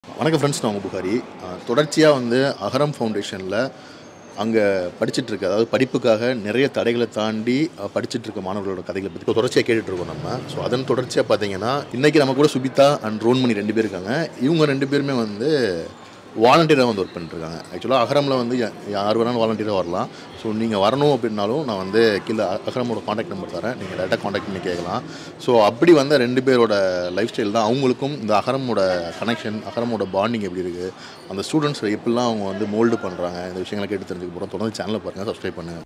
வணக்கம் ஃப்ரெண்ட்ஸ் நான் உங்கள் புகாரி தொடர்ச்சியாக வந்து அகரம் ஃபவுண்டேஷனில் அங்கே படிச்சுட்டு இருக்க அதாவது படிப்புக்காக நிறைய தடைகளை தாண்டி அஹ், படிச்சுட்டு இருக்க மாணவர்களோட கதைகளை பற்றி தொடர்ச்சியாக கேட்டுட்டு இருக்கோம் நம்ம ஸோ அதன் தொடர்ச்சியாக பார்த்தீங்கன்னா இன்றைக்கி நம்ம கூட சுபிதா அண்ட் ரோன்மணி ரெண்டு பேர் இருக்காங்க இவங்க ரெண்டு பேருமே வந்து வாலண்டியராக வந்து ஒர்க் பண்ணிட்டுருக்காங்க ஆக்சுவலாக அகரமில் வந்து யா- யார் வேணாலும் வாலண்டியராக வரலாம் ஸோ நீங்கள் வரணும் அப்படின்னாலும் நான் வந்து கீழே அ- அகரமோட காண்டாக்ட் நம்பர் தரேன் நீங்கள் டேரெக்டாக காண்டாக்ட் பண்ணி கேட்கலாம் ஸோ அப்படி வந்த ரெண்டு பேரோட லைஃப் ஸ்டைல் தான் அவங்களுக்கும் இந்த அகரமோட கனெக்ஷன் அகரமோட பாண்டிங் எப்படி இருக்குது அந்த ஸ்டூடெண்ட்ஸ் எப்படிலாம் அவங்க வந்து மோல்டு பண்ணுறாங்க இந்த விஷயங்களை கேட்டு தெரிஞ்சுக்க போகிறோம் தொடர்ந்து சேனலை பாருங்கள் சப்ஸ்கிரைப் பண்ணுங்கள்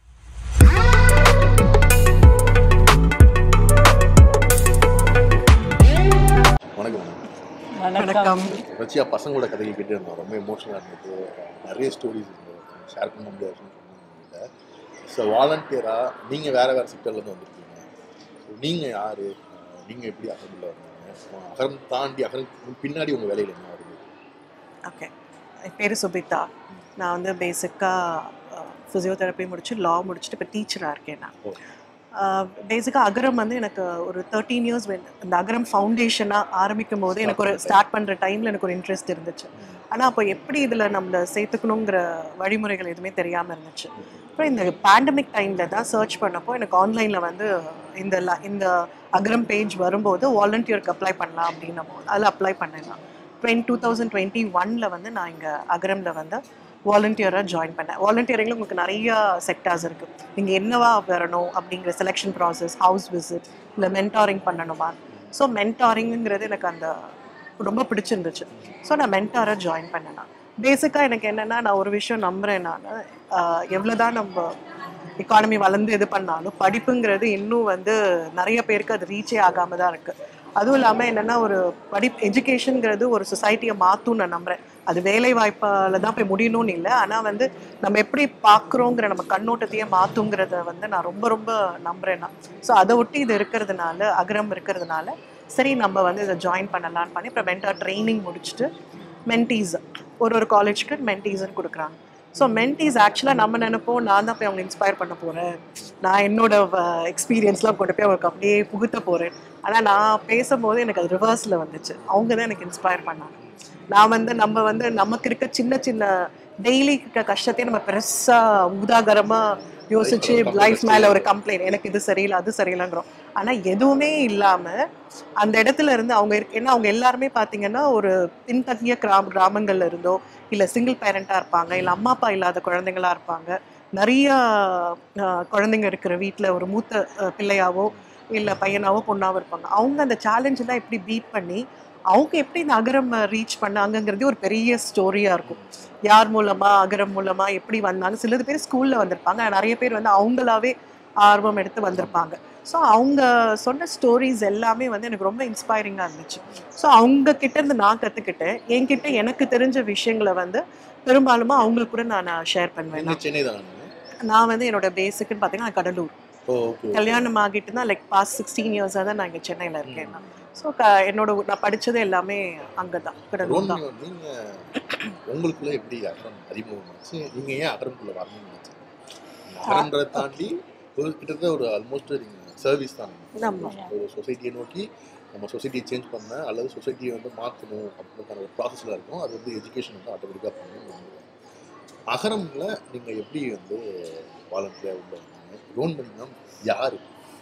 வணக்கம் மேடம் வணக்கம் தொடர்ச்சியாக பசங்களோட கதைகள் கேட்டு இருந்தோம் ரொம்ப எமோஷனலாக இருந்தது நிறைய ஸ்டோரிஸ் இருந்தது ஷேர் பண்ண முடியாதுன்னு சொன்னீங்க ஸோ வாலண்டியராக நீங்கள் வேறு வேறு செக்டர்லேருந்து வந்திருக்கீங்க ஸோ நீங்கள் யார் நீங்கள் எப்படி அகரமில் வந்தீங்க அகரம் தாண்டி அகரம் பின்னாடி உங்கள் வேலையில் என்ன வருது ஓகே என் பேர் சுபிதா நான் வந்து பேசிக்காக ஃபிசியோதெரப்பி முடிச்சு லா முடிச்சுட்டு இப்போ டீச்சராக இருக்கேன் நான் ஓ. பேசிக்காக அகரம் வந்து எனக்கு ஒரு தேர்ட்டீன் இயர்ஸ் இந்த அகரம் ஃபவுண்டேஷனாக ஆரம்பிக்கும் போது எனக்கு ஒரு ஸ்டார்ட் பண்ணுற டைமில் எனக்கு ஒரு இன்ட்ரெஸ்ட் இருந்துச்சு ஆனால் அப்போ எப்படி இதில் நம்மளை சேர்த்துக்கணுங்கிற வழிமுறைகள் எதுவுமே தெரியாமல் இருந்துச்சு அப்புறம் இந்த பேண்டமிக் டைமில் தான் சர்ச் பண்ணப்போ எனக்கு ஆன்லைனில் வந்து இந்த ல- இந்த அகரம் பேஜ் வரும்போது வாலண்டியருக்கு அப்ளை பண்ணலாம் அப்படின்னும் போது அதில் அப்ளை பண்ணேன் நான் டுவெண்ட் டூ தௌசண்ட் டுவெண்ட்டி ஒனில் வந்து நான் இங்கே அகரமில் வந்து வாலண்டியராக ஜாயின் பண்ணேன் வாலண்டியரிங்கில் உங்களுக்கு நிறைய செக்டார்ஸ் இருக்குது நீங்கள் என்னவா வரணும் அப்படிங்கிற செலெக்ஷன் ப்ராசஸ் ஹவுஸ் விசிட் இல்லை மென்டாரிங் பண்ணணுமா ஸோ மென்டாரிங்கிறது எனக்கு அந்த ரொம்ப பிடிச்சிருந்துச்சு ஸோ நான் மென்டாரை ஜாயின் பண்ணேன் நான் பேசிக்காக எனக்கு என்னென்னா நான் ஒரு விஷயம் நம்புகிறேன் நான் எவ்வளோ தான் நம்ம எக்கானமி வளர்ந்து இது பண்ணாலும் படிப்புங்கிறது இன்னும் வந்து நிறைய பேருக்கு அது ரீச்சே ஆகாம தான் இருக்கு அதுவும் இல்லாமல் என்னன்னா ஒரு படி எஜுகேஷனுங்கிறது ஒரு சொசைட்டியை மாற்றும் நான் நம்புறேன் அது வேலை வாய்ப்பால தான் போய் முடியணும்னு இல்லை ஆனால் வந்து நம்ம எப்படி பார்க்குறோங்கிற நம்ம கண்ணோட்டத்தையே மாற்றுங்கிறத வந்து நான் ரொம்ப ரொம்ப நம்புறேன் நான் ஸோ அதை ஒட்டி இது இருக்கிறதுனால அகரம் இருக்கிறதுனால சரி நம்ம வந்து இதை ஜாயின் பண்ணலாம்னு பண்ணி அப்புறம் மென்டார் ட்ரைனிங் முடிச்சுட்டு மென்டீஸ் ஒரு ஒரு காலேஜ்க்கு மென்டீஸ்ன்னு கொடுக்குறாங்க ஸோ மென்டீஸ் ஆக்சுவலாக நம்ம நினைப்போம் நான் தான் போய் அவங்க இன்ஸ்பயர் பண்ண போகிறேன் நான் என்னோட எக்ஸ்பீரியன்ஸ்லாம் கொண்டு போய் அவருக்கு அப்படியே புகுத்த போகிறேன் ஆனால் நான் பேசும்போது எனக்கு அது ரிவர்ஸில் வந்துச்சு அவங்க தான் எனக்கு இன்ஸ்பயர் பண்ணாங்க நான் வந்து நம்ம வந்து நமக்கு இருக்க சின்ன சின்ன டெய்லி இருக்க கஷ்டத்தையே நம்ம பெருசாக உதாகரமாக யோசிச்சு லைஃப் மேலே ஒரு கம்ப்ளைண்ட் எனக்கு இது சரியில்லை அது சரியில்லைங்கிறோம் ஆனால் எதுவுமே இல்லாமல் அந்த இடத்துல இருந்து அவங்க இருக்கு ஏன்னா அவங்க எல்லாருமே பார்த்தீங்கன்னா ஒரு பின்தங்கிய கிராம கிராமங்கள்ல இருந்தோ இல்லை சிங்கிள் பேரண்ட்டாக இருப்பாங்க இல்லை அம்மா அப்பா இல்லாத குழந்தைங்களா இருப்பாங்க நிறைய ஆஹ், குழந்தைங்க இருக்கிற வீட்டில் ஒரு மூத்த ஆஹ், பிள்ளையாவோ இல்லை பையனாவோ பொண்ணாவோ இருப்பாங்க அவங்க அந்த சேலஞ்செல்லாம் எப்படி பீட் பண்ணி அவங்க எப்படி இந்த அகரம் ரீச் பண்ணாங்கங்கிறதே ஒரு பெரிய ஸ்டோரியாக இருக்கும் யார் மூலமா அகரம் மூலமா எப்படி வந்தாங்க சிலது பேர் ஸ்கூல்ல வந்திருப்பாங்க நிறைய பேர் வந்து அவங்களாவே ஆர்வம் எடுத்து வந்திருப்பாங்க ஸோ அவங்க சொன்ன ஸ்டோரிஸ் எல்லாமே வந்து எனக்கு ரொம்ப இன்ஸ்பைரிங்காக இருந்துச்சு ஸோ அவங்க கிட்ட இருந்து நான் கற்றுக்கிட்டேன் என்கிட்ட எனக்கு தெரிஞ்ச விஷயங்களை வந்து பெரும்பாலுமா அவங்களுக்கு கூட நான் ஷேர் பண்ணுவேன் நீங்கள் சென்னை தானே நான் வந்து என்னோட பேசிக்குன்னு பார்த்தீங்கன்னா நான் கடலூர் ஓ ஓகே கல்யாணம் ஆகிட்டு தான் லைக் பாஸ்ட் சிக்ஸ்டீன் இயர்ஸாக தான் நான் இங்கே சென்னையில் இருக்கேன் நான் ஸோ க என்னோட ஊ- நான் படித்தது எல்லாமே அங்கே தான் கடலூர் தான் ரோன் நீங்கள் உங்களுக்குள்ள எப்படி அகரம் அறிமுகமாச்சு நீங்கள் ஏன் அகரம்குள்ளே வரணும்னு நினச்சீங்க அகரம்ன்றதை தாண்டி ஒரு கிட்டத்தட்ட ஒரு ஆல்மோஸ்ட் நீங்கள் சர்வீஸ் தான் நம்ம ஒரு சொசைட்டியை நோக்கி நம்ம சொசைட்டியை சேஞ்ச் பண்ண அல்லது சொசைட்டியை வந்து மாற்றணும் அப்படின்றக்கான ஒரு ப்ராசஸில் இருக்கும் அது வந்து எஜுகேஷன் வந்து ஆட்டோமேட்டிக்காக பண்ணணும் அகரமில் நீங்கள் எப்படி வந்து வாலண்டியராக உள்ள வந்தீங்க லோன் பண்ணி யார்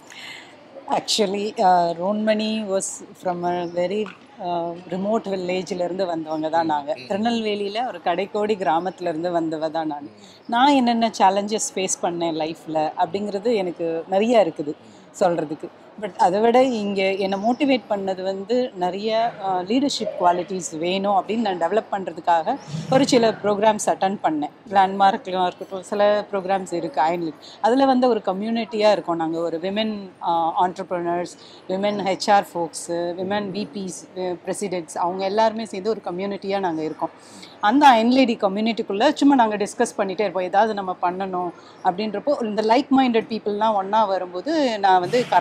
actually Ronmani was from a very remote வில்லேஜிலேருந்து வந்தவங்க தான் நாங்கள் திருநெல்வேலியில் ஒரு கடைக்கோடி கிராமத்துலேருந்து வந்தவ தான் நான் நான் என்னென்ன சேலஞ்சஸ் ஃபேஸ் பண்ணேன் லைஃப்பில் அப்படிங்கிறது எனக்கு நிறைய இருக்குது சொல்கிறதுக்கு பட் அதை விட இங்கே என்னை மோட்டிவேட் பண்ணது வந்து நிறைய லீடர்ஷிப் குவாலிட்டிஸ் வேணும் அப்படின்னு நான் டெவலப் பண்ணுறதுக்காக ஒரு சில ப்ரோக்ராம்ஸ் அட்டன் பண்ணேன் லேண்ட்மார்க்லாம் இருக்கட்டும் சில ப்ரோக்ராம்ஸ் இருக்குது அயன்லிக் அதில் வந்து ஒரு கம்யூனிட்டியாக இருக்கோம் நாங்கள் ஒரு women entrepreneurs women HR folks women VPs presidents அவங்க எல்லாருமே சேர்ந்து ஒரு கம்யூனிட்டியாக நாங்கள் இருக்கோம் அந்த அயன்லேடி கம்யூனிட்டிக்குள்ளே சும்மா நாங்கள் டிஸ்கஸ் பண்ணிகிட்டே இருப்போம் ஏதாவது நம்ம பண்ணணும் அப்படின்றப்போ இந்த லைக் மைண்டட் பீப்புளெலாம் ஒன்றா வரும்போது நான் வந்து கர்நாடகா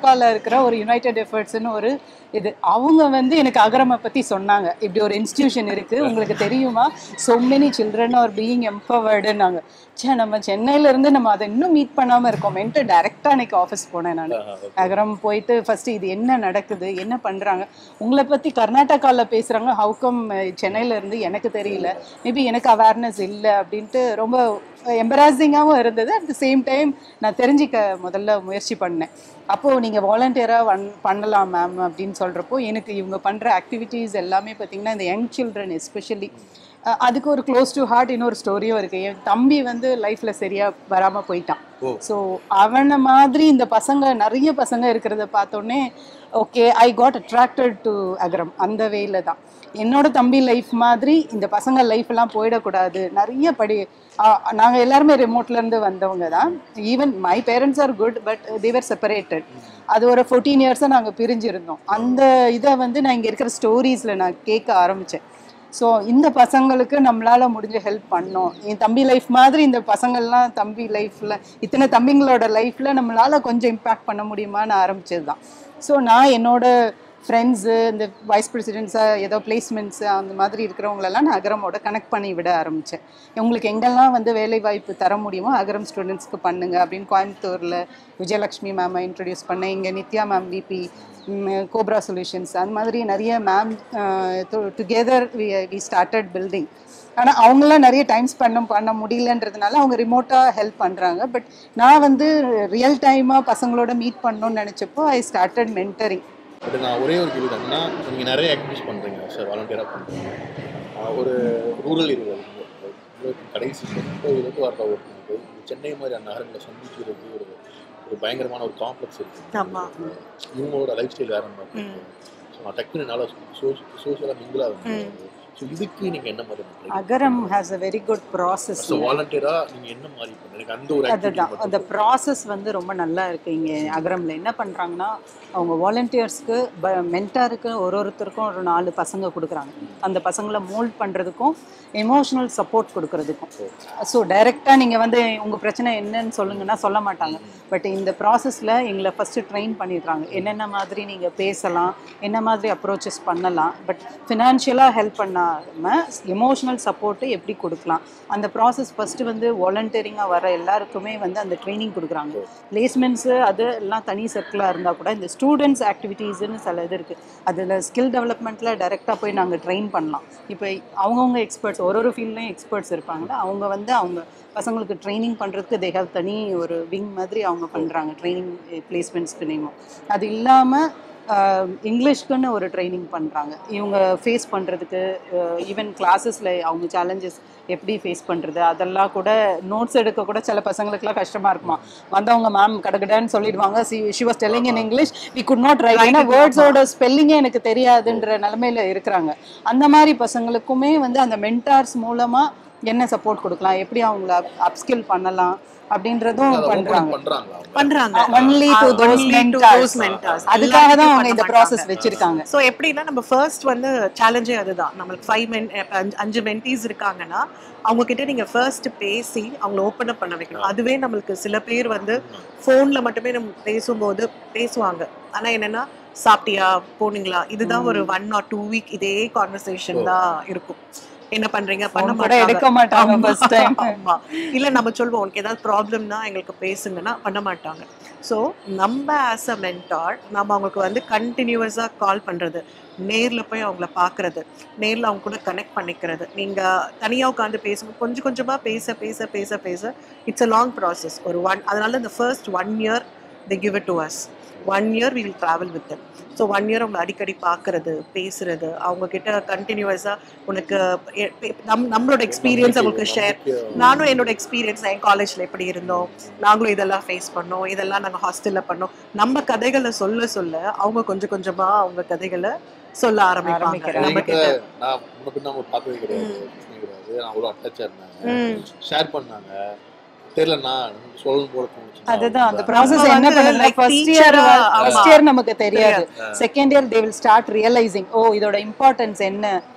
கர்நாடகாவில் இருக்கிற ஒரு யுனைடெட் எஃபர்ட்ஸ்னு ஒரு இது அவங்க வந்து எனக்கு அகரமை பற்றி சொன்னாங்க இப்படி ஒரு இன்ஸ்டிடியூஷன் இருக்குது உங்களுக்கு தெரியுமா so many children are being empoweredனாங்க சே நம்ம சென்னையில இருந்து நம்ம அதை இன்னும் மீட் பண்ணாமல் இருக்கோமேன்ட்டு டைரெக்டாக அன்னைக்கு ஆஃபீஸ் போனேன் நான் அகரம் போயிட்டு ஃபர்ஸ்ட் இது என்ன நடக்குது என்ன பண்றாங்க உங்களை பத்தி கர்நாடகால பேசுறாங்க ஹவுகம் சென்னையில இருந்து எனக்கு தெரியல மேபி எனக்கு அவேர்னஸ் இல்லை அப்படின்ட்டு ரொம்ப எம்பராசிங்காகவும் இருந்தது அட் த சேம் டைம் நான் தெரிஞ்சிக்க முதல்ல முயற்சி பண்ணேன் அப்போது நீங்கள் வாலண்டியராக வன் பண்ணலாம் மேம் அப்படின்னு சொல்கிறப்போ எனக்கு இவங்க பண்ணுற ஆக்டிவிட்டீஸ் எல்லாமே பார்த்தீங்கன்னா இந்த யங் சில்ட்ரன் எஸ்பெஷலி அதுக்கு ஒரு க்ளோஸ் டு ஹார்ட் இன்னொரு ஸ்டோரியும் இருக்குது என் தம்பி வந்து லைஃப்பில் சரியாக வராமல் போயிட்டான் ஓ. ஸோ அவனை மாதிரி இந்த பசங்க நிறைய பசங்க இருக்கிறத பார்த்தோன்னே okay I got attracted to Agaram அந்த வேல தான் என்னோட தம்பி லைஃப் மாதிரி இந்த பசங்க லைஃப்லாம் போயிடக்கூடாது நிறைய படி நாங்கள் எல்லாருமே remoteல இருந்து வந்தவங்க தான் even my parents are good but they were separated அது ஒரு ஃபோர்டீன் இயர்ஸாக நாங்கள் பிரிஞ்சிருந்தோம் அந்த இதை வந்து நான் இங்கே இருக்கிற ஸ்டோரீஸில் நான் கேட்க ஆரம்பித்தேன் ஸோ இந்த பசங்களுக்கு நம்மளால முடிஞ்ச ஹெல்ப் பண்ணோம் என் தம்பி லைஃப் மாதிரி இந்த பசங்கள்லாம் தம்பி லைஃப்ல இத்தனை தம்பிங்களோட லைஃப்ல நம்மளால கொஞ்சம் இம்பாக்ட் பண்ண முடியுமான்னு ஆரம்பிச்சது தான் ஸோ நான் என்னோட ஃப்ரெண்ட்ஸு இந்த வைஸ் பிரசிடென்ட்ஸாக ஏதோ பிளேஸ்மெண்ட்ஸு அந்த மாதிரி இருக்கிறவங்களெல்லாம் நான் அகரமோட கனெக்ட் பண்ணி விட ஆரம்பித்தேன் உங்களுக்கு எங்கெல்லாம் வந்து வேலை வாய்ப்பு தர முடியுமோ அகரம் ஸ்டூடெண்ட்ஸ்க்கு பண்ணுங்க அப்படின்னு கோயம்புத்தூரில் விஜயலக்ஷ்மி மேமை இன்ட்ரடியூஸ் பண்ணேன் இங்கே Nithya ma'am VP Cobra solutions அந்த மாதிரி நிறைய ma'am together we started building ஆனால் அவங்களாம் நிறைய டைம் ஸ்பெண்ட் பண்ண முடியலன்றதுனால அவங்க ரிமோட்டாக ஹெல்ப் பண்ணுறாங்க பட் நான் வந்து ரியல் டைமாக பசங்களோட மீட் பண்ணணும்னு நினச்சப்போ ஐ ஸ்டார்டட் மென்டரிங் பட் நான் ஒரே ஒரு கேள்வி என்னன்னா நீங்கள் நிறைய ஆக்டிவிட்டிஸ் பண்ணுறீங்க சார் வாலண்டியராக பண்ணுறீங்க ஒரு ரூரல் ஏரியாவில் கடைசி முப்பதுலேருந்து வர்ற ஒரு ஒரு சென்னை மாதிரியான நகரங்களை சந்திக்கிறது ஒரு ஒரு பயங்கரமான ஒரு காம்ப்ளெக்ஸ் இருக்கு ஆமா. இவங்களோட லைஃப் ஸ்டைல் வேற மாதிரி ம். ஸோ நான் டக்குன்னு என்னால் சோஷியலாக மிங்கிளாக வந்து ஸோ இதுக்கு நீங்கள் என்ன மாதிரி பண்ணுறீங்க Agaram has a very good process so வாலண்டியராக நீங்கள் என்ன மாதிரி பண்ணுறீங்க எனக்கு அந்த ஒரு அதுதான் activity அந்த மட்டும் ப்ராசஸ் வந்து ரொம்ப நல்லா இருக்கு இங்கே அகரம்ல என்ன பண்ணுறாங்கன்னா அவங்க வாலண்டியர்ஸ்க்கு ப மென்டாருக்கு ஒரு ஒருத்தருக்கும் ஒரு நாலு பசங்க கொடுக்குறாங்க அந்த பசங்களை மோல்ட் பண்ணுறதுக்கும் எமோஷனல் சப்போர்ட் கொடுக்கறதுக்கும் ஸோ டைரெக்டாக நீங்கள் வந்து உங்கள் பிரச்சனை என்னன்னு சொல்லுங்கன்னா சொல்ல மாட்டாங்க பட் இந்த ப்ராசஸில் எங்களை ஃபஸ்ட்டு ட்ரெயின் பண்ணிடுறாங்க என்னென்ன மாதிரி நீங்கள் பேசலாம் என்ன மாதிரி அப்ரோச்சஸ் பண்ணலாம் பட் ஃபினான்ஷியலாக ஹெல்ப் பண்ணாமல் எமோஷனல் சப்போர்ட்டு எப்படி கொடுக்கலாம் அந்த ப்ராசஸ் ஃபஸ்ட்டு வந்து வாலண்டியரிங்காக வர எல்லாருக்குமே வந்து அந்த ட்ரைனிங் கொடுக்குறாங்க பிளேஸ்மெண்ட்ஸு அது எல்லாம் தனி சர்க்கிளாக இருந்தால் கூட இந்த ஸ்டூடெண்ட்ஸ் ஆக்டிவிட்டீஸ்னு சில இது இருக்குது அதில் ஸ்கில் டெவலப்மெண்ட்டில் டைரெக்டாக போய் நாங்கள் ட்ரெயின் பண்ணலாம் இப்போ அவங்கவுங்க எக்ஸ்பர்ட்ஸ் ஒரு ஒரு ஃபீல்ட்லேயும் எக்ஸ்பர்ட்ஸ் இருப்பாங்க அவங்க வந்து அவங்க பசங்களுக்கு ட்ரைனிங் பண்ணுறதுக்கு தே ஹேவ் தனி ஒரு விங் மாதிரி அவங்க பண்ணுறாங்க ட்ரைனிங் பிளேஸ்மெண்ட்ஸ்க்கு நேமும் அது இல்லாமல் இங்கிலீஷ்க்குன்னு ஒரு ட்ரைனிங் பண்ணுறாங்க இவங்க ஃபேஸ் பண்ணுறதுக்கு ஈவன் கிளாஸஸில் அவங்க சேலஞ்சஸ் எப்படி ஃபேஸ் பண்ணுறது அதெல்லாம் கூட நோட்ஸ் எடுக்க கூட சில பசங்களுக்குலாம் கஷ்டமாக இருக்குமா வந்தவங்க மேம் கடகடன்னு சொல்லிடுவாங்க she she was telling in English we could not write ஏன்னா வேர்ட்ஸோட ஸ்பெல்லிங்கே எனக்கு தெரியாதுன்ற நிலமையில இருக்கிறாங்க அந்த மாதிரி பசங்களுக்குமே வந்து அந்த மென்டார்ஸ் மூலமாக என்ன சப்போர்ட் கொடுக்கலாம் எப்படி அவங்கள அப்ஸ்கில் பண்ணலாம் அப்படின்றதும் பண்றாங்க பண்ணுறாங்களா பண்றாங்க only to Ah, those only to mentors those mentors. அதுக்காக தான் அவங்க எல்லாருக்கும் இந்த பண்ண ப்ராசஸ் மாட்டாங்க. வச்சிருக்காங்க ஸோ எப்படின்னா நம்ம ஃபர்ஸ்ட் வந்து சேலஞ்சே அதுதான் நம்மளுக்கு ஃபைவ் மென் அஞ்சு மென்டீஸ் இருக்காங்கன்னா அவங்க கிட்ட நீங்க ஃபர்ஸ்ட் பேசி அவங்கள ஓப்பன் அப் பண்ண வைக்கணும் அதுவே நம்மளுக்கு சில பேர் வந்து ஃபோன்ல மட்டுமே நம்ம பேசும்போது பேசுவாங்க ஆனா என்னன்னா சாப்பிட்டியா போனீங்களா இதுதான் ஒரு ஒன் ஆர் டூ வீக் இதே கான்வர்சேஷன் தான் இருக்கும் என்ன பண்றீங்க பண்ண Phone கூட மாட்டாங்க எடுக்க மாட்டாங்க ஆமா, ஃபர்ஸ்ட் டைம் ஆமா இல்ல நம்ம சொல்வோம் உனக்கு ஏதாவது ப்ராப்ளம்னா எங்களுக்கு பேசுங்கன்னா பண்ண மாட்டாங்க ஸோ நம்ம ஆஸ் அ மென்டார் நம்ம அவங்களுக்கு வந்து கண்டினியூவஸாக கால் பண்றது நேர்ல போய் அவங்கள பார்க்கறது நேர்ல அவங்க கூட கனெக்ட் பண்ணிக்கிறது நீங்க தனியா உட்காந்து பேசும்போது கொஞ்சம் கொஞ்சமா பேச பேச பேச பேச இட்ஸ் அ லாங் ப்ராசஸ் ஒரு ஒன் அதனால இந்த first one year the give it to us one year we will travel with them so one year அவங்களை அடிக்கடி பார்க்கறது பேசுறது அவங்க கிட்ட கண்டினியூஸாக உனக்கு எ- பெ- நம் நம்மளோட எக்ஸ்பீரியன்ஸ் அவங்களுக்கு ஷேர் நானும் என்னோட எக்ஸ்பீரியன்ஸ் என் காலேஜ்ல எப்படி இருந்தோம் நாங்களும் இதெல்லாம் ஃபேஸ் பண்ணோம் இதெல்லாம் நாங்கள் ஹாஸ்டல்ல பண்ணோம் நம்ம கதைகளை சொல்ல சொல்ல அவங்க கொஞ்சம் கொஞ்சமா அவங்க கதைகளை சொல்ல ஆரம்பிப்பாங்க ஆரம்பிக்கிறாங்க. நம்ம என்கிட்ட கிட்ட நான் முன்ன பின்ன அவங்க பார்த்ததே கிடையாது பிரச்சனை கிடையாது நான் அவ்வளோ அட்டாச்சாக இருந்தாங்க ம். ஷேர் பண்ணாங்க தெரியலண்ணா எனக்கு சொல்லணும் போல தோணுச்சு அதுதான் அந்த நான் ப்ராசஸ் நம்ம என்ன வந்து பண்ணல like first teacher year ah, first ஆமா. இயர் நமக்கு தெரியாது second year they will start realizing ஓ இதோட இம்பார்ட்டன்ஸ் என்ன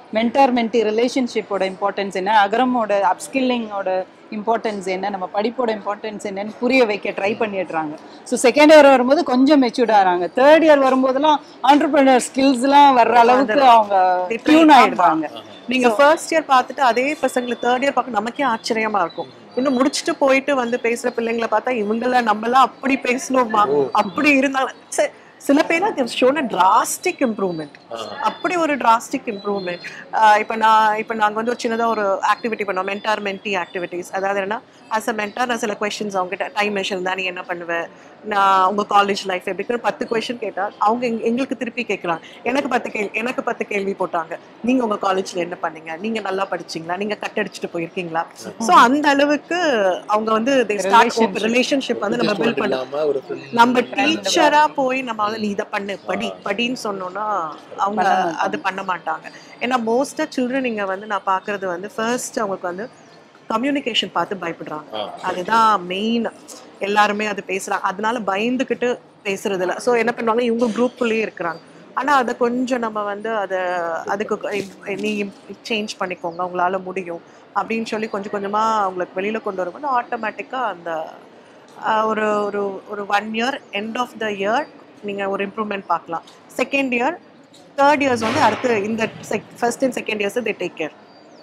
மென்டார் மென்டி ரிலேஷன்ஷிப்போட இம்பார்ட்டன்ஸ் என்ன அகரமோட அப்ஸ்கில்லிங்கோட இம்பார்ட்டன்ஸ் என்ன நம்ம படிப்போட இம்பார்ட்டன்ஸ் என்னன்னு புரிய வைக்க ட்ரை பண்ணிடுறாங்க ஸோ செகண்ட் இயர் வரும்போது கொஞ்சம் மெச்சூர்ட் ஆகிறாங்க தேர்ட் இயர் வரும்போதெல்லாம் ஆண்டர்பிரினர் ஸ்கில்ஸ்லாம் வர்ற அளவுக்கு அவங்க டியூன் ஆயிடுறாங்க நீங்க ஃபர்ஸ்ட் இயர் பார்த்துட்டு அதே பசங்களை தேர்ட் இயர் பார்க்க நமக்கே ஆச்சரியமா இருக்கும் இன்னும் முடிச்சுட்டு போயிட்டு வந்து பேசுற பிள்ளைங்களை பார்த்தா இவங்கள நம்மளாம் அப்படி பேசணுமா அப்படி இருந்தாலும் சரி, சில பேர் ஷோன டிராஸ்டிக் இம்ப்ரூவ்மெண்ட் அப்படி ஒரு டிராஸ்டிக் இம்ப்ரூவ்மெண்ட் இப்போ நான் இப்போ நாங்கள் வந்து ஒரு சின்னதாக ஒரு ஆக்டிவிட்டி பண்ணோம் மென்டார் மென்டி ஆக்டிவிட்டீஸ் அதாவது என்ன ஆஸ் அ மென்டார் நான் சில கொஸ்டின்ஸ் அவங்ககிட்ட டைம் மெஷின் தான் நீ என்ன பண்ணுவ நான் உங்கள் காலேஜ் லைஃப் எப்படின்னு பத்து கொஸ்டின் கேட்டால் அவங்க எங்க- எங்களுக்கு திருப்பி கேட்குறாங்க எனக்கு பத்து கேள்வி எனக்கு பத்து கேள்வி போட்டாங்க நீங்கள் உங்கள் காலேஜில் என்ன பண்ணீங்க நீங்கள் நல்லா படிச்சீங்களா நீங்கள் கட்டடிச்சிட்டு போயிருக்கீங்களா ஸோ அந்த அளவுக்கு அவங்க வந்து ரிலேஷன்ஷிப் வந்து நம்ம பில்ட் பண்ண இல்லாம ஒரு friend நம்ம டீச்சரா போய் நம்ம வந்து நீ இதை பண்ணு படி படின்னு சொன்னோம்னா அவங்க அது பண்ண மாட்டாங்க ஏன்னா மோஸ்டா சில்ட்ரன் இங்க வந்து நான் பாக்குறது வந்து ஃபர்ஸ்ட் அவங்களுக்கு வந்து கம்யூனிகேஷன் பார்த்து பயப்படுறாங்க ஆ. அதுதான் மெயின் எல்லாருமே அது பேசுறாங்க அதனால பயந்துக்கிட்டு பேசுறது இல்ல ஸோ என்ன பண்ணுவாங்க இவங்க குரூப்புள்ளேயே இருக்கிறாங்க ஆனா அதை கொஞ்சம் நம்ம வந்து அதை அதுக்கு கொ- நீ சேஞ்ச் பண்ணிக்கோங்க உங்களால முடியும் அப்படின்னு சொல்லி கொஞ்சம் கொஞ்சமா அவங்களுக்கு வெளியில கொண்டு வரும்போது ஆட்டோமேட்டிக்கா அந்த ஆஹ், ஒரு ஒரு ஒரு one year end of the year நீங்க ஒரு இம்ப்ரூவ்மெண்ட் பார்க்கலாம் செகண்ட் இயர் தேர்ட் இயர்ஸ் வந்து அடுத்து இந்த first and second years they take care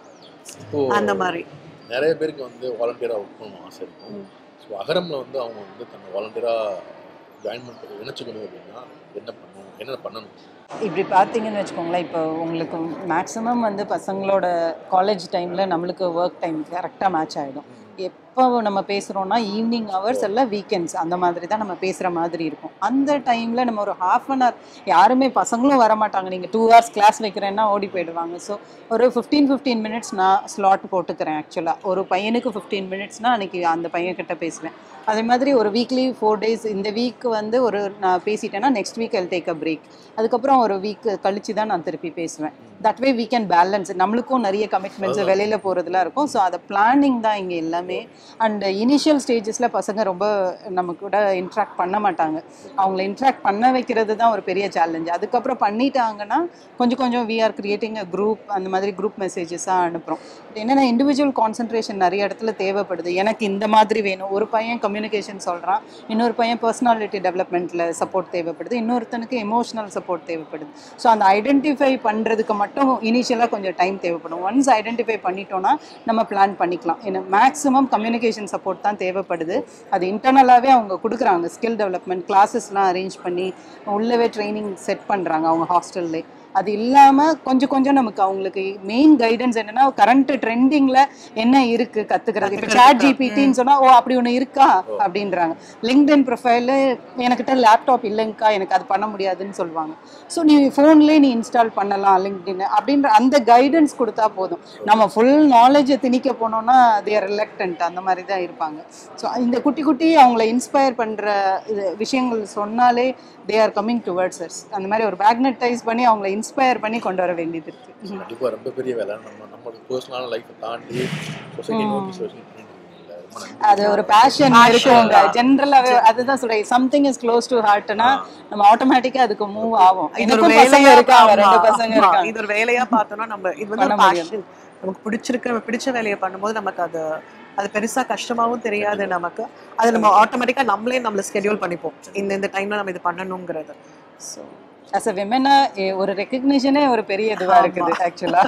இப்போ அந்த மாதிரி நிறைய பேருக்கு வந்து வாலண்டியராக ஒர்க் பண்ணணும் ஆசை இருக்கும் ஸோ அகரமில் வந்து அவங்க வந்து தன்னை வாலண்டியராக ஜாயின் பண்ண இணைச்சிக்கணும் அப்படின்னா என்ன பண்ணணும் என்ன பண்ணணும் இப்படி பார்த்தீங்கன்னு வச்சுக்கோங்களேன் இப்போ உங்களுக்கு மேக்ஸிமம் வந்து பசங்களோட காலேஜ் டைமில் நம்மளுக்கு ஒர்க் டைம் கரெக்டாக மேட்ச் ஆகிடும் எப்போ நம்ம பேசுகிறோன்னா ஈவினிங் ஹவர்ஸ் இல்லை வீக்கெண்ட்ஸ் அந்த மாதிரி தான் நம்ம பேசுகிற மாதிரி இருக்கும் அந்த டைமில் நம்ம ஒரு ஹாஃப் அன் ஹவர் யாருமே பசங்களும் வர மாட்டாங்க நீங்கள் டூ ஹவர்ஸ் கிளாஸ் வைக்கிறேன்னா ஓடி போயிடுவாங்க ஸோ ஒரு ஃபிஃப்டீன் ஃபிஃப்டீன் மினிட்ஸ் நான் ஸ்லாட் போட்டுக்கிறேன் ஆக்சுவலாக ஒரு பையனுக்கு ஃபிஃப்டீன் மினிட்ஸ்னால் அன்றைக்கி அந்த பையன்கிட்ட பேசுவேன் அதே மாதிரி ஒரு வீக்லி ஃபோர் டேஸ் இந்த வீக் வந்து ஒரு நான் பேசிட்டேன்னா next week I'll take a break அதுக்கப்புறம் ஒரு வீக் கழிச்சு தான் நான் திருப்பி பேசுவேன் that way we can balance நம்மளுக்கும் நிறைய கமிட்மெண்ட்ஸ் வெளியில் போகிறதுலாம் இருக்கும் ஸோ அதை பிளானிங் தான் இங்கே எல்லாமே அண்ட் இனிஷியல் ஸ்டேஜஸில் பசங்க ரொம்ப நம்ம கூட இன்ட்ராக்ட் பண்ண மாட்டாங்க அவங்கள இன்ட்ராக்ட் பண்ண வைக்கிறது தான் ஒரு பெரிய சேலஞ்ச் அதுக்கப்புறம் பண்ணிட்டாங்கன்னா கொஞ்சம் கொஞ்சம் we are creating a group அந்த மாதிரி குரூப் மெசேஜஸாக அனுப்புகிறோம் என்னென்னா இண்டிவிஜுவல் கான்சன்ட்ரேஷன் நிறைய இடத்துல தேவைப்படுது எனக்கு இந்த மாதிரி வேணும் ஒரு பையன் கம்யூனிகேஷன் சொல்கிறான் இன்னொரு பையன் பர்சனாலிட்டி டெவலப்மெண்ட்டில் சப்போர்ட் தேவைப்படுது இன்னொருத்தனுக்கு எமோஷனல் சப்போர்ட் தேவைப்படுது ஸோ அந்த ஐடென்டிஃபை பண்ணுறதுக்கு மட்டும் இனிஷியலாக கொஞ்சம் டைம் தேவைப்படும் ஒன்ஸ் ஐடென்டிஃபை பண்ணிட்டோன்னா நம்ம பிளான் பண்ணிக்கலாம் ஏன்னா மேக்ஸிமம் கம்யூனிகேஷன் சப்போர்ட் தான் தேவைப்படுது அது இன்டர்னலாகவே அவங்க கொடுக்குறாங்க ஸ்கில் டெவலப்மெண்ட் கிளாஸஸ்லாம் அரேஞ்ச் பண்ணி உள்ளவே ட்ரைனிங் செட் பண்ணுறாங்க அவங்க ஹாஸ்டல்லே அது இல்லாமல் கொஞ்சம் கொஞ்சம் நமக்கு அவங்களுக்கு மெயின் கைடன்ஸ் என்னன்னா கரண்ட் ட்ரெண்டிங்கில் என்ன இருக்கு கத்துக்கிறது இப்போ சாட் ஜிபிடின்னு சொன்னா ஓ அப்படி ஒன்று இருக்கா அப்படின்றாங்க லிங்க்டின் ப்ரொஃபைலு எனக்கிட்ட லேப்டாப் இல்லைங்கக்கா எனக்கு அது பண்ண முடியாதுன்னு சொல்லுவாங்க ஸோ நீ ஃபோன்லேயே நீ இன்ஸ்டால் பண்ணலாம் லிங்க்டின் அப்படின்ற அந்த கைடன்ஸ் கொடுத்தா போதும் நம்ம ஃபுல் நாலேஜை திணிக்க போனோம்னா தேர் ரிலக்டன்ட் அந்த மாதிரி தான் இருப்பாங்க ஸோ இந்த குட்டி குட்டி அவங்கள இன்ஸ்பயர் பண்ணுற இது விஷயங்கள் சொன்னாலே they are coming towards us அந்த மாதிரி ஒரு மேக்னடைஸ் பண்ணி அவங்கள இன்ஸ்பயர் பண்ணி கொண்டு வர வேண்டியது இருக்கு கண்டிப்பாக ரொம்ப பெரிய வேலை நம்ம நம்மளோட பர்சனலான லைஃப்பை தாண்டி சொசைட்டி நோக்கி சோஷியல் பண்ணிட்டு இருக்கீங்கல்ல ரொம்ப நன்றி அது ஒரு பேஷன் இருக்குங்க ஜென்ரலாவே அதுதான் சொல்றேன் சம்திங் இஸ் க்ளோஸ் டு ஹார்ட்னா நம்ம ஆட்டோமேட்டிக்கா அதுக்கு மூவ் ஆகும் இது ஒரு எனக்கும் பசங்க வேலையா இருக்காங்க ஆமா, ரெண்டு பசங்க ஆமா. இருக்காங்க இது ஒரு வேலையா பார்த்தோம்னா நம்ம இது வந்து பண்ண ஒரு passion. நமக்கு பிடிச்சிருக்க நம்ம பிடிச்ச வேலையை பண்ணும்போது நமக்கு அது அது பெருசா கஷ்டமாவும் தெரியாது நமக்கு அது நம்ம ஆட்டோமேட்டிக்கா நம்மளே நம்மள ஸ்கெடியூல் பண்ணிப்போம் இந்த இந்த டைம்ல நம்ம இது பண்ணணுங்கிறது ஸோ அஸ் அ விமனா ஒரு ரெக்கக்னிஷனே ஒரு பெரிய இதுவா இருக்குது ஆக்சுவலா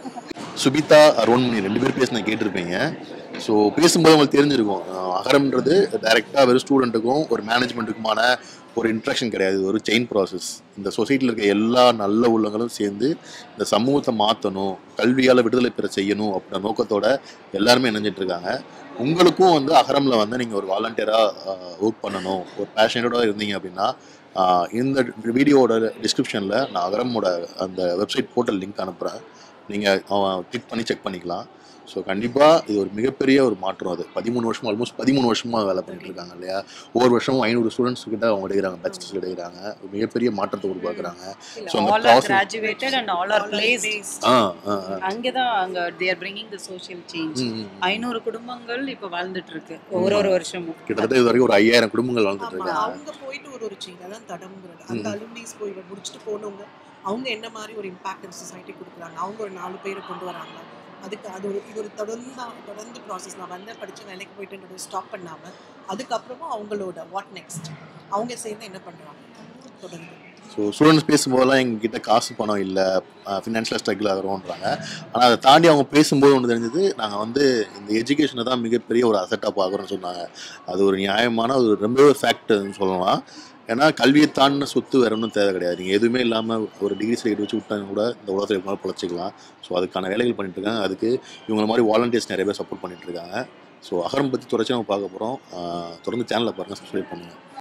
சுபிதா அருண்மணி ரெண்டு பேரும் பேசின கேட்டிருப்பீங்க ஸோ பேசும்போது உங்களுக்கு தெரிஞ்சிருக்கும் அஹ் அகரம்ன்றது டைரெக்டாக வெறும் ஸ்டூடெண்ட்டுக்கும் ஒரு மேனேஜ்மெண்ட்டுக்குமான ஒரு இன்ட்ராக்ஷன் கிடையாது இது ஒரு செயின் ப்ராசஸ் இந்த சொசைட்டியில் இருக்க எல்லா நல்ல உள்ளங்களும் சேர்ந்து இந்த சமூகத்தை மாற்றணும் கல்வியால் விடுதலை பெற செய்யணும் அப்படின்ற நோக்கத்தோட எல்லாருமே இணைஞ்சிட்டு இருக்காங்க உங்களுக்கும் வந்து அகரமில் வந்து நீங்கள் ஒரு வாலண்டியராக ஒர்க் பண்ணணும் ஒரு பேஷனேட்டோட இருந்தீங்க அப்படின்னா ஆஹ் இந்த வீடியோவோட டிஸ்கிரிப்ஷனில் நான் அகரமோட அந்த வெப்சைட் போர்ட்டல் லிங்க் அனுப்புகிறேன் நீங்கள் கிளிக் பண்ணி செக் பண்ணிக்கலாம் ஸோ கண்டிப்பாக இது ஒரு மிகப்பெரிய ஒரு மாற்றம் அது பதிமூணு வருஷம் ஆல்மோஸ்ட் பதிமூணு வருஷமாக வேலை பண்ணிட்டு இருக்காங்க இல்லையா ஒவ்வொரு வருஷமும் ஐநூறு ஸ்டூடெண்ட்ஸ் கிட்ட அவங்க எடுக்கிறாங்க பேச்சஸ் எடுக்கிறாங்க ஒரு மிகப்பெரிய மாற்றத்தை உருவாக்குறாங்க ஸோ அந்த all are process graduated and all are place ah ah ah. அங்கே தான் அங்கே they're bringing the social change hmm, hmm. ஐநூறு குடும்பங்கள் இப்போ வாழ்ந்துட்டு இருக்கு ஒரு ஒரு வருஷமும் கிட்டத்தட்ட இது வரைக்கும் ஒரு ஐயாயிரம் குடும்பங்கள் வாழ்ந்துட்டு ஆமா இருக்காங்க அவங்க போயிட்டு ஒரு ஒரு செயின் அதான் தடம்ங்கிறது அந்த அலுமினிஸ் போய் முடிச்சுட்டு போனவங்க அவங்க என்ன மாதிரி ஒரு இம்பாக்ட் இந்த சொசைட்டி கொடுக்குறாங்க அவங்க ஒரு நாலு பேரை கொண்டு வராங்களா அதுக்கு அது ஒரு இது ஒரு தொடர்ந்து தொடர்ந்து ப்ராசஸ் நான் வந்து படித்து வேலைக்கு போயிட்டு ஸ்டாப் பண்ணாமல் அதுக்கப்புறமும் அவங்களோட வாட் நெக்ஸ்ட் அவங்க சேர்ந்து என்ன பண்ணுறாங்க தொடர்ந்து ஸோ ஸ்டூடெண்ட்ஸ் பேசும்போதெல்லாம் எங்ககிட்ட காசு பணம் இல்லை ஃபினான்ஷியல் ஸ்ட்ரகிள் ஆகிறோன்றாங்க ஆனால் அதை தாண்டி அவங்க பேசும்போது ஒன்று தெரிஞ்சது நாங்கள் வந்து இந்த எஜுகேஷனை தான் மிகப்பெரிய ஒரு அசட்டாக பார்க்குறோம்னு சொன்னாங்க அது ஒரு நியாயமான ஒரு ரொம்ப ஃபேக்ட்னு சொல்லலாம் ஏன்னா கல்வியை தாண்டின சொத்து வேற ஒன்றும் தேவை கிடையாது நீங்கள் எதுவுமே இல்லாமல் ஒரு டிகிரி சைடு வச்சு விட்டாங்க கூட இந்த உலகத்தில் எப்படினாலும் பொழைச்சிக்கலாம் ஸோ அதுக்கான வேலைகள் பண்ணிட்டு இருக்காங்க அதுக்கு இவங்கள மாதிரி வாலண்டியர்ஸ் நிறைய பேர் சப்போர்ட் பண்ணிட்டு இருக்காங்க ஸோ அகரம் பற்றி தொடர்ச்சி நம்ம பார்க்க போகிறோம் தொடர்ந்து சேனலில் பாருங்கள் சப்ஸ்கிரைப் பண்ணுங்கள்